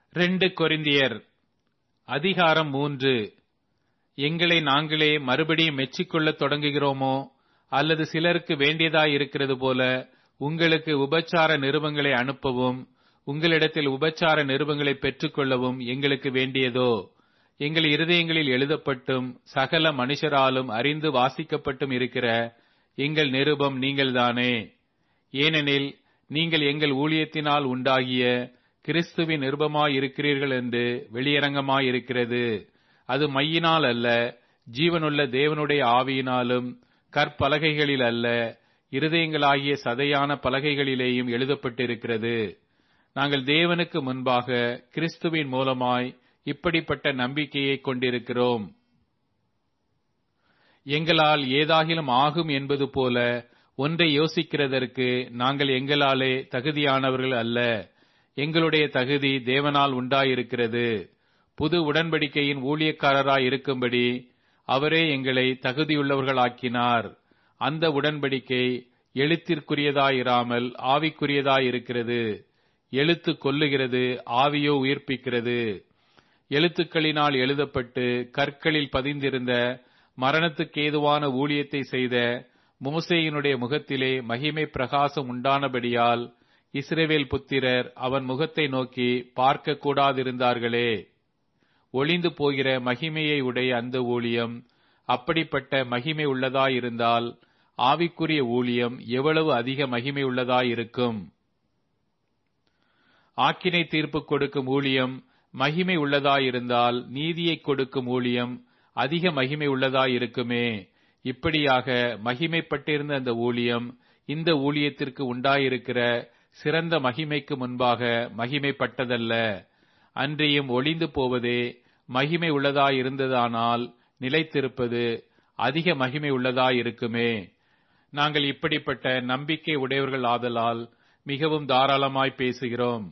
ரெண்டு கொரிந்தியர் அதிகாரம் மூன்று எங்களை நாங்களே மறுபடியும் மெச்சிக்கொள்ளத் தொடங்குகிறோமோ அல்லது சிலருக்கு வேண்டியதாயிருக்கிறது போல உங்களுக்கு உபச்சார நிருபங்களை அனுப்பவும் உங்களிடத்தில் உபச்சார நிருபங்களை பெற்றுக்கொள்ளவும் எங்களுக்கு வேண்டியதோ எங்கள் இருதயங்களில் எழுதப்பட்டும் சகல மனுஷராலும் அறிந்து வாசிக்கப்பட்டும் இருக்கிற எங்கள் நிருபம் நீங்கள்தானே ஏனெனில் நீங்கள் எங்கள் ஊழியத்தினால் உண்டாகிய கிறிஸ்துவின் நிருபமாயிருக்கிறீர்கள் என்று வெளியரங்கமாயிருக்கிறது அது மையினால் அல்ல ஜீவனுள்ள தேவனுடைய ஆவியினாலும் கற்பலகைகளில் அல்ல இருதயங்களாகிய சதையான பலகைகளிலேயும் எழுதப்பட்டிருக்கிறது நாங்கள் தேவனுக்கு முன்பாக கிறிஸ்துவின் மூலமாய் இப்படிப்பட்ட நம்பிக்கையை கொண்டிருக்கிறோம் எங்களால் ஏதாகிலும் ஆகும் என்பது போல ஒன்றை யோசிக்கிறதற்கு நாங்கள் எங்களாலே தகுதியானவர்கள் அல்ல எங்களுடைய தகுதி தேவனால் உண்டாயிருக்கிறது புது உடன்படிக்கையின் ஊழியக்காரராய் இருக்கும்படி அவரே எங்களை தகுதியுள்ளவர்களாக்கினார் அந்த உடன்படிக்கை எழுத்திற்குரியதாயிராமல் ஆவிக்குரியதாயிருக்கிறது எழுத்து கொல்லுகிறது ஆவியோ உயிர்ப்பிக்கிறது எழுத்துக்களினால் எழுதப்பட்டு கற்களில் பதிந்திருந்த மரணத்துக்கேதுவான ஊழியத்தை செய்த மோசேயினுடைய முகத்திலே மகிமை பிரகாசம் உண்டானபடியால் இஸ்ரேவேல் புத்திரர் அவன் முகத்தை நோக்கி பார்க்க கூடாதிருந்தார்களே ஒளிந்து போகிற மகிமையை உடைய அந்த ஊழியம் அப்படிப்பட்ட மகிமை உள்ளதாயிருந்தால் ஆவிக்குரிய ஊழியம் எவ்வளவு அதிக மகிமை உள்ளதாயிருக்கும் ஆக்கினை தீர்ப்பு கொடுக்கும் ஊழியம் மகிமை உள்ளதாயிருந்தால் நீதியை கொடுக்கும் ஊழியம் அதிக மகிமை உள்ளதாயிருக்குமே இப்படியாக மகிமைப்பட்டிருந்த அந்த ஊழியம் இந்த ஊழியத்திற்கு உண்டாயிருக்கிற சிறந்த மகிமைக்கு முன்பாக மகிமைப்பட்டதல்ல அன்றியும் ஒளிந்து போவதே மகிமை உள்ளதாயிருந்ததானால் நிலைத்திருப்பது அதிக மகிமை உள்ளதாயிருக்குமே நாங்கள் இப்படிப்பட்ட நம்பிக்கை உடையவர்கள் ஆதலால் மிகவும் தாராளமாய் பேசுகிறோம்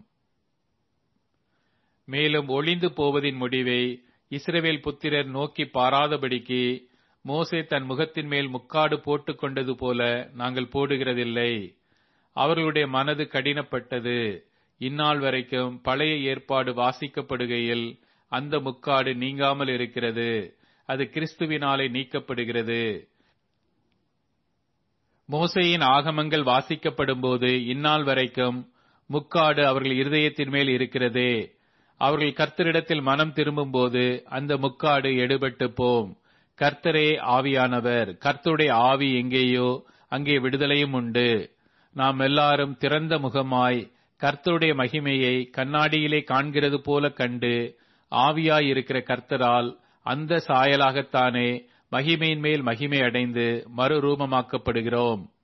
மேலும் ஒளிந்து போவதின் முடிவை இஸ்ரவேல் புத்திரர் நோக்கி பாராதபடிக்கு மோசே தன் முகத்தின் மேல் முக்காடு போட்டுக் கொண்டது போல நாங்கள் போடுகிறதில்லை அவர்களுடைய மனது கடினப்பட்டது இந்நாள் வரைக்கும் பழைய ஏற்பாடு வாசிக்கப்படுகையில் அந்த முக்காடு நீங்காமல் இருக்கிறது அது கிறிஸ்துவினாலே நீக்கப்படுகிறது மோசையின் ஆகமங்கள் வாசிக்கப்படும் போது இந்நாள் வரைக்கும் முக்காடு அவர்கள் இருதயத்தின் மேல் இருக்கிறதே அவர்கள் கர்த்தரிடத்தில் மனம் திரும்பும் போது அந்த முக்காடு எடுபட்டு போம் கர்த்தரே ஆவியானவர் கர்த்தருடைய ஆவி எங்கேயோ அங்கே விடுதலையும் உண்டு நாம் எல்லாரும் திறந்த முகமாய் கர்த்தருடைய மகிமையை கண்ணாடியிலே காண்கிறது போல கண்டு ஆவியாயிருக்கிற கர்த்தரால் அந்த சாயலாகத்தானே மகிமையின் மேல் மகிமை அடைந்து மறுரூபமாக்கப்படுகிறோம்